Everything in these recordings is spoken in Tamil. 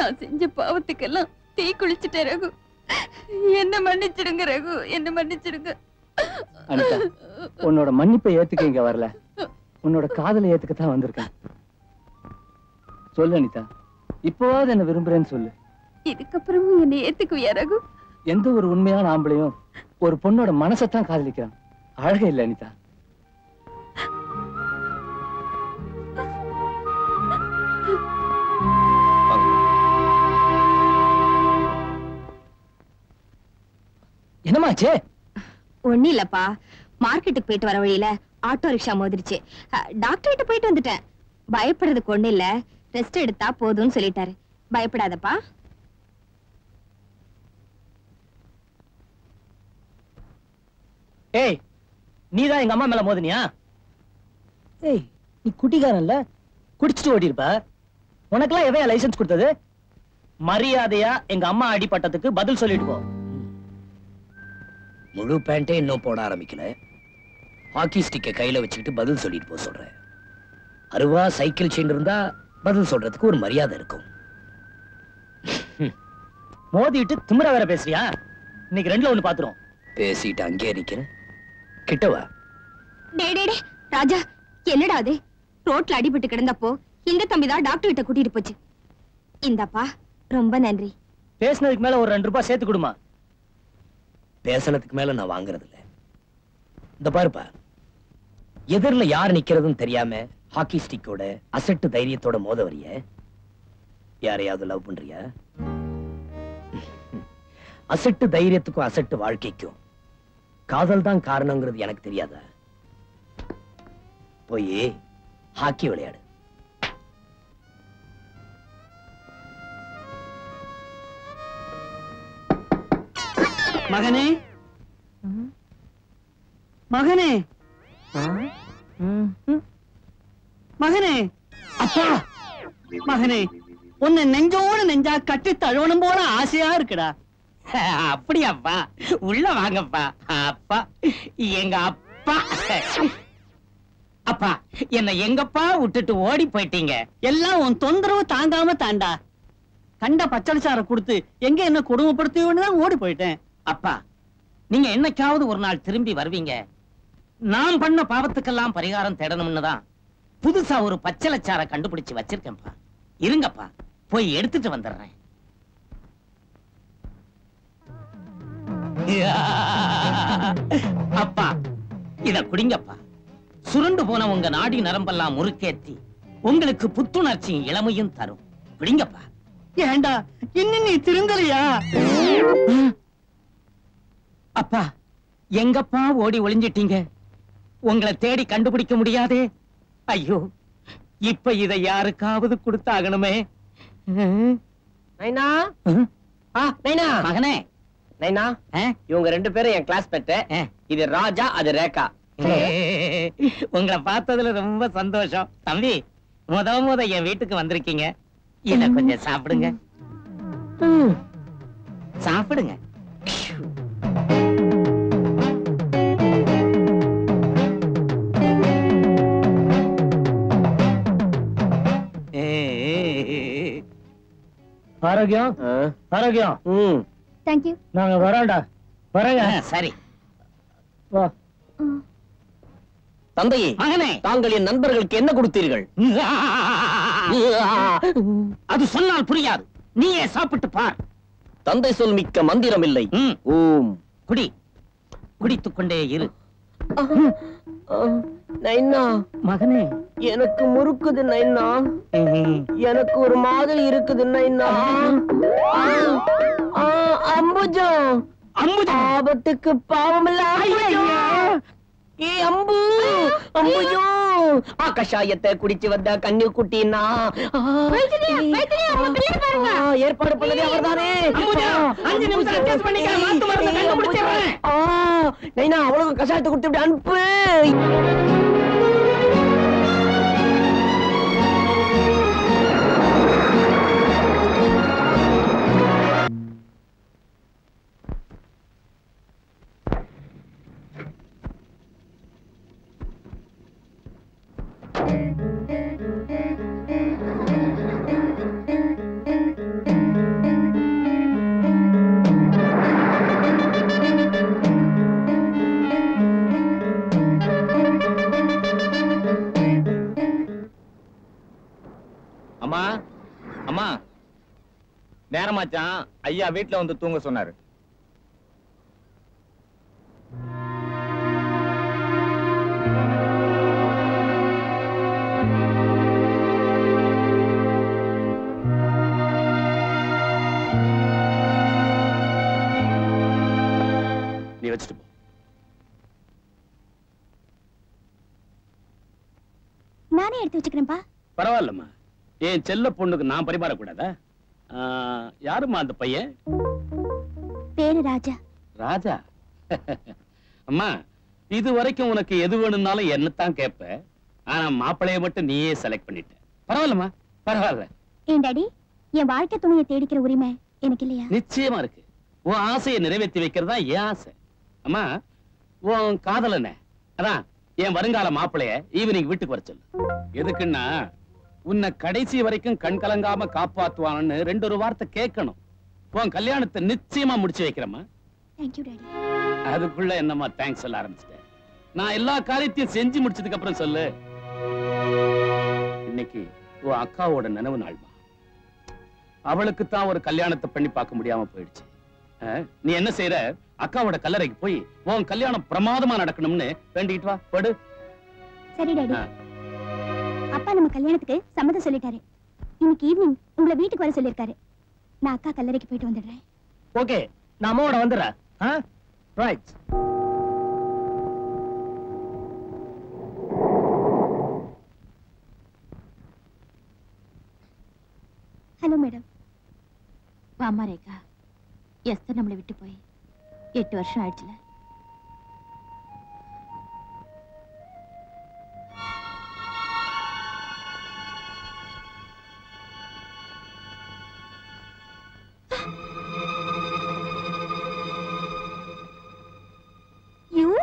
நான் செஞ்ச பாவத்துக்கெல்லாம் தீ குளிச்சுட்டேன் ரகு என்ன மன்னிச்சிடுங்க ரகு என்ன மன்னிச்சிடுங்க அனிதா உன்னோட மன்னிப்பை ஏத்துக்க இங்க வரல உன்னோட காதலை ஏத்துக்க தான் வந்திருக்கேன் சொல்லு அனிதா இப்போவாது என்ன விரும்புறேன்னு சொல்லு இதுக்கப்புறமும் என்னை ஏத்துக்குவியா ரகு எந்த ஒரு உண்மையான ஆம்பளையும் ஒரு பொண்ணோட மனசைத்தான் காதலிக்கிறான் அழகே இல்ல அனிதா என்னமாச்சே ஒண்ணு இல்லப்பா மார்க்கெட்டுக்கு போயிட்டு வர வழியில ஆட்டோ ரிக்ஷா மோதிருச்சு அஹ், டாக்டர் கிட்ட போயிட்டு வந்துட்டேன் பயப்படுறதுக்கு ஒண்ணு இல்ல ரெஸ்ட் எடுத்தா போதும்னு சொல்லிட்டாரு பயப்படாதப்பா ஏய் நீதான் எங்க அம்மா மேல மோதினியா ஏய் நீ குட்டிக்காரன்ல குடிச்சிட்டு ஓடிருப்ப உனக்கெல்லாம் எவையா லைசென்ஸ் கொடுத்தது மரியாதையா எங்க அம்மா அடிபட்டதுக்கு பதில் சொல்லிட்டு போ முழு பேண்டே இன்னும் போட ஆரம்பிக்கல ஹாக்கி ஸ்டிக்கை கையில வச்சுக்கிட்டு பதில் சொல்லிட்டு போக சொல்றேன் அருவா சைக்கிள் செயின் இருந்தா பதில் சொல்றதுக்கு ஒரு மரியாதை இருக்கும் மோதிட்டு திமிர வேற பேசுறியா இன்னைக்கு ரெண்டுல ஒண்ணு பாத்துரும் பேசிட்டு அங்கேயே நிக்கிறேன் கிட்டவா டே டே டே ராஜா என்னடா அது ரோட்ல அடிபட்டு கிடந்தப்போ இந்த தம்பி தான் டாக்டர் கிட்ட கூட்டிட்டு போச்சு இந்தாப்பா ரொம்ப நன்றி பேசுனதுக்கு மேல ஒரு ரெண்டு ரூபாய் சேர்த்து கொடுமா பேசனதுக்கு மேல நான் வாங்குறது இல்ல இந்த பாருப்பா எதிரில யார் நிக்கிறதுன்னு தெரியாம ஹாக்கி ஸ்டிக்கோட அசட்டு தைரியத்தோட மோத வரிய யாரையாவது லவ் பண்றியா அசட்டு தைரியத்துக்கும் அசட்டு வாழ்க்கைக்கும் காதல் தான் காரணங்கிறது எனக்கு தெரியாதா போய் ஹாக்கி விளையாடு மகனே மகனே மகனே அப்பா மகனே உன்னை நெஞ்சோடு நெஞ்சா கட்டி தழுவணும் போல ஆசையா இருக்குடா அப்படியாப்பா உள்ள வாங்கப்பா அப்பா எங்க அப்பா அப்பா என்ன எங்கப்பா விட்டுட்டு ஓடி போயிட்டீங்க எல்லாம் உன் தொந்தரவு தாங்காம தாண்டா கண்ட பச்சளிச்சார கொடுத்து எங்க என்ன கொடுமைப்படுத்துவோன்னு தான் ஓடி போயிட்டேன் அப்பா நீங்க என்னைக்காவது ஒரு நாள் திரும்பி வருவீங்க நான் பண்ண பாவத்துக்கெல்லாம் பரிகாரம் தேடணும்னு தான் புதுசா ஒரு பச்சளச்சார கண்டுபிடிச்சு வச்சிருக்கேன்ப்பா இருங்கப்பா போய் எடுத்துட்டு வந்துடுறேன் அப்பா இத குடிங்கப்பா சுருண்டு போன உங்க நாடி நரம்பெல்லாம் முறுக்கேத்தி உங்களுக்கு புத்துணர்ச்சியும் இளமையும் தரும் குடிங்கப்பா ஏண்டா இன்னும் நீ திருந்தலையா அப்பா எங்கப்பா ஓடி ஒளிஞ்சிட்டீங்க உங்களை தேடி கண்டுபிடிக்க முடியாதே ஐயோ இப்ப இதை யாருக்காவது கொடுத்தாகணுமே நைனா ஆ நைனா மகனே நைனா ஆ? இவங்க ரெண்டு பேரும் என் கிளாஸ் பெட்ட ஆ. இது ராஜா அது ரேகா உங்களை பார்த்ததுல ரொம்ப சந்தோஷம் தம்பி முத முத என் வீட்டுக்கு வந்திருக்கீங்க இத கொஞ்சம் சாப்பிடுங்க ம். சாப்பிடுங்க ஆரோக்கியம் ஆரோக்கியம் ம் தேங்க்யூ நாங்க வரோம்டா வரேங்க ஆ, சரி வா தந்தையே மகனே தாங்கள் என் நண்பர்களுக்கு என்ன கொடுத்தீர்கள் அது சொன்னால் புரியாது நீயே சாப்பிட்டு பார் தந்தை சொல் மிக்க மந்திரம் இல்லை ம், ஓம் குடி குடித்துக் கொண்டே இரு நைனா மகனே எனக்கு முறுக்குது நைனா எனக்கு ஒரு மாதிரி இருக்குது நைனா ஆ, ஆ, அம்புஜம் அம்புஜம் ஆபத்துக்கு பாவமில்ல அம்புஜம். ஏ அம்பு அம்புஜம் ஆ கஷாயத்தை குடிச்சு வந்த கண்ணு குட்டினா ஏற்பாடு பண்ணதே அவர்தானே அம்புஜம், அஞ்சு நிமிஷம் adjust பண்ணிக்க, மாத்து மருந்தை கண்டுபிடிச்சிடுறேன். ஆ, நைனா அவ்வளவு கஷாயத்தை கொடுத்து இப்படி அனுப்பு நேரமாச்சான் ஐயா வீட்டுல வந்து தூங்க சொன்னாரு நீ வச்சுட்டு போ நானே எடுத்து வச்சுக்கிறேன்ப்பா பரவாயில்லம்மா என் செல்ல பொண்ணுக்கு நான் பரிமாறக்கூடாதா ஆ, யாரும்மா அந்த பையன் பேரு ராஜா ராஜா அம்மா இது வரைக்கும் உனக்கு எது வேணும்னாலும் என்னத்தான் கேட்ப ஆனா மாப்பிளைய மட்டும் நீயே செலக்ட் பண்ணிட்ட பரவாயில்லம்மா பரவாயில்ல ஏன் டாடி என் வாழ்க்கை துணையை தேடிக்கிற உரிமை எனக்கு இல்லையா நிச்சயமா இருக்கு உன் ஆசையை நிறைவேற்றி வைக்கிறதா என் ஆசை அம்மா உன் காதலன அதான் என் வருங்கால மாப்பிளைய ஈவினிங் வீட்டுக்கு வர சொல்லு எதுக்குன்னா உன்னை கடைசி வரைக்கும் கண் கலங்காம காப்பாத்துவான்னு ரெண்டு ஒரு வார்த்தை கேட்கணும் உன் கல்யாணத்தை நிச்சயமா முடிச்சு வைக்கிறேம்மா தேங்க்யூ டாடி அதுக்குள்ள என்னம்மா தேங்க்ஸ் சொல்ல ஆரம்பிச்சிட்டேன் நான் எல்லா காரியத்தையும் செஞ்சு முடிச்சதுக்கு அப்புறம் சொல்லு இன்னைக்கு உன் அக்காவோட நினைவு நாள்மா அவளுக்கு தான் ஒரு கல்யாணத்தை பண்ணி பார்க்க முடியாம போயிடுச்சு அஹ், நீ என்ன செய்யற அக்காவோட கல்லறைக்கு போய் உன் கல்யாணம் பிரமாதமா நடக்கணும்னு வேண்டிக்கிட்டு வா படு சரி டாடி ஆ. அப்பா நம்ம கல்யாணத்துக்கு சம்மதம் சொல்லிட்டாரு இன்னைக்கு ஈவினிங் உங்களை வீட்டுக்கு வர சொல்லிருக்காரு நான் அக்கா கல்லறைக்கு போயிட்டு வந்துடுறேன் ஓகே நான் அம்மாவோட வந்துடுறேன் ரைட் ஹலோ மேடம் வாமா ரேகா எஸ்தர் நம்மளை விட்டு போய் எட்டு வருஷம் ஆயிடுச்சுல யூ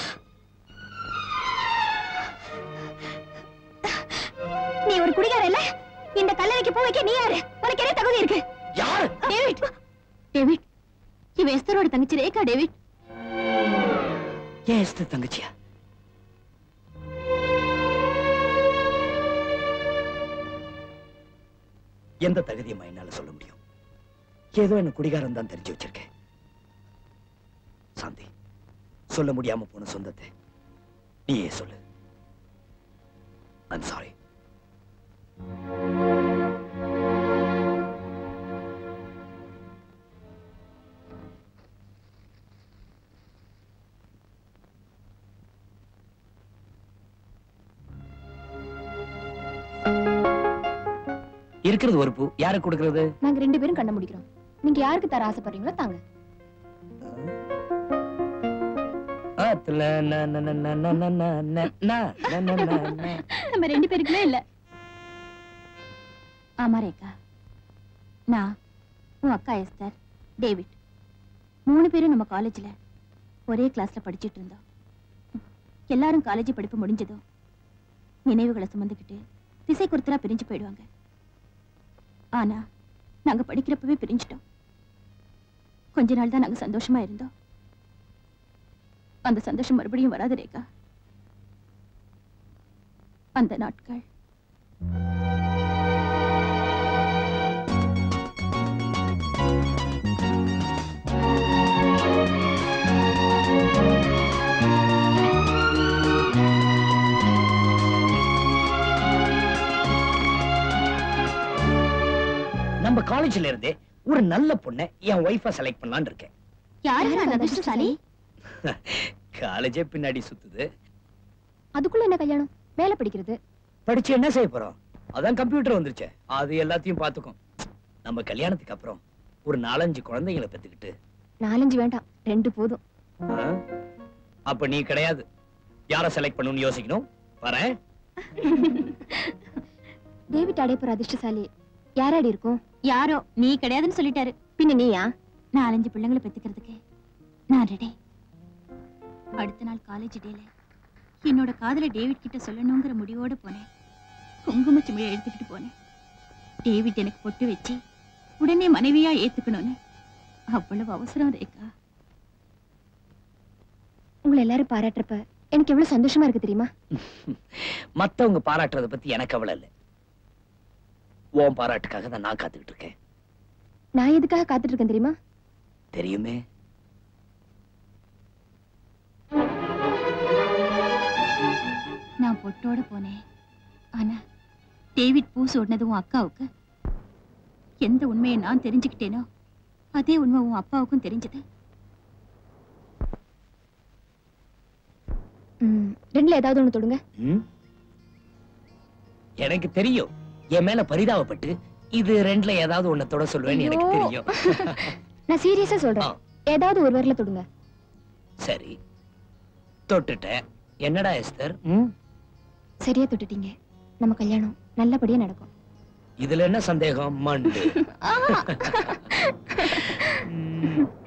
நீ ஒரு குடிகார இல்ல இந்த கல்லறைக்கு போய் வைக்க நீ யாரு உனக்கு என்ன தகுதி இருக்கு யார் டேவிட் டேவிட் இவ எஸ்தரோட தங்கச்சி ரேகா டேவிட் ஏன் எஸ்தர் தங்கச்சியா எந்த தகுதியம்மா என்னால சொல்ல முடியும் ஏதோ என்ன குடிகாரம் தான் தெரிஞ்சு வச்சிருக்கேன் சாந்தி சொல்ல முடியாம போன சொந்தத்தை நீயே சொல்லு ஐம் சாரி இருக்கிறது ஒரு பூ யாருக்கு கொடுக்கிறது நாங்க ரெண்டு பேரும் கண்ண முடிக்கிறோம் நீங்க யாருக்கு தர ஆசைப்படுறீங்களோ தாங்க ஆத்துல ந ந ந ந ந ந ந ந ந ந ந ந ந. நம்ம ரெண்டு பேருக்குமே இல்ல ஆமா ரேகா நான் உன் அக்கா எஸ்தர் டேவிட் மூணு பேரும் நம்ம காலேஜ்ல ஒரே கிளாஸ்ல படிச்சிட்டு இருந்தோம் எல்லாரும் காலேஜ் படிப்பு முடிஞ்சதும் நினைவுகளை சுமந்துக்கிட்டு திசை கொடுத்தரா பிரிஞ்சு போயிடுவாங்க ஆனா நாங்க படிக்கிறப்பவே பிரிஞ்சிட்டோம் கொஞ்ச நாள் தான் நாங்க சந்தோஷமா இருந்தோம் அந்த சந்தோஷம் மறுபடியும் வராது ரேகா அந்த நாட்கள் நம்ம காலேஜ்ல இருந்தே ஒரு நல்ல பொண்ணை என் ஒய்ஃபா செலக்ட் பண்ணலாம்னு இருக்கேன் யாரு அந்த அதிர்ஷ்டசாலி காலேஜே பின்னாடி சுத்துது அதுக்குள்ள என்ன கல்யாணம் வேலை படிக்கிறது படிச்சு என்ன செய்ய போறோம் அதான் கம்ப்யூட்டர் வந்துருச்சே அது எல்லாத்தையும் பாத்துக்கும் நம்ம கல்யாணத்துக்கு அப்புறம் ஒரு நாலஞ்சு குழந்தைங்களை பெத்துக்கிட்டு நாலஞ்சு வேண்டாம் ரெண்டு போதும் ஆ? அப்ப நீ கிடையாது யார செலக்ட் பண்ணணும்னு யோசிக்கணும் வரேன் டேவிட் அடைப்புற அதிர்ஷ்டசாலி யாராடி இருக்கும் யாரோ நீ கிடையாதுன்னு சொல்லிட்டாரு பின்ன நீயா நாலஞ்சு பிள்ளைங்களை பெத்துக்கிறதுக்கு நான் ரெடி அடுத்த நாள் காலேஜ் டேல என்னோட காதல டேவிட் கிட்ட சொல்லணுங்கிற முடிவோட போனேன் குங்கும சிமிழை எடுத்துக்கிட்டு போனேன் டேவிட் எனக்கு பொட்டு வச்சு உடனே மனைவியா ஏத்துக்கணும்னு அவ்வளவு அவசரம் ரேகா உங்களை எல்லாரும் பாராட்டுறப்ப எனக்கு எவ்வளவு சந்தோஷமா இருக்கு தெரியுமா மத்தவங்க பாராட்டுறத பத்தி எனக்கு கவலை இல்ல உன் பாராட்டுக்காக தான் நான் காத்துக்கிட்டு இருக்கேன் நான் எதுக்காக காத்துட்டு இருக்கேன் தெரியுமா தெரியுமே நான் பொட்டோட போனேன் ஆனா டேவிட் பூ சூடினது உன் அக்காவுக்கு எந்த உண்மையை நான் தெரிஞ்சுக்கிட்டேனோ அதே உண்மை உன் அப்பாவுக்கும் தெரிஞ்சது ரெண்டுல ஏதாவது ஒண்ணு தொடுங்க ம்? எனக்கு தெரியும் என் மேல பரிதாபப்பட்டு இது ரெண்டுல ஏதாவது ஒண்ணு தொட சொல்லுவேன்னு எனக்கு ஐயோ. தெரியும் நான் சீரியஸா சொல்றேன் ஆ. ஏதாவது ஒரு வரல தொடுங்க சரி தொட்டுட்டேன் என்னடா எஸ்தர் ம்? சரியா தொட்டுட்டீங்க நம்ம கல்யாணம் நல்லபடியா நடக்கும் இதுல என்ன சந்தேகம் மண்டு ம்.